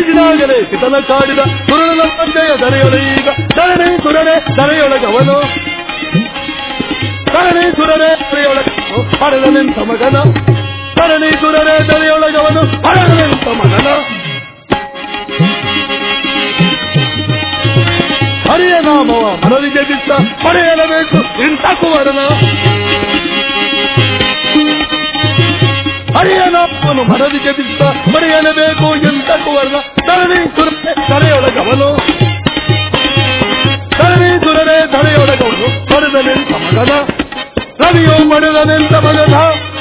ತಿಳಿಸಿದಾಗಲೇ ಸಿತನ ಕಾಡಿದ ಸುರುಳನ ತಂದೆಯ ದರೆಯೊಳಗೀಗ ಧರಣಿ ಸುರನೆ ದರೆಯೊಳಗವನು ಧರಣಿ ಸುರನೆ ದರೆಯೊಳಗವನು ಪಡೆದನೆಂತ ಮಗನ ಧರಣಿ ಸುರನೆ ದರೆಯೊಳಗವನು ಪಡೆದನೆಂತ ಮಗನ ಹರಿಯ ನಾಮವ ಮನರಿಗೆ ಬಿಟ್ಟ ಪಡೆಯಲೇಬೇಕು ಇಂಥ ಕುವರನ ಹರಿಯ ನಾಮವನ್ನು ಮನರಿಗೆ ಬಿಟ್ಟ ಪಡೆಯಲೇಬೇಕು ಎಂಥ ಕುವರನ ಧರಣಿ ಸುರನೆ ತಲೆಯೊಳಗವನು ಧರಣಿ ಸುರನೆ ತಲೆಯೊಳಗವನು ಪಡೆದನೆಂತ ಮಗನ ರವಿಯೋ ಪಡೆದನೆಂತ ಮಗನ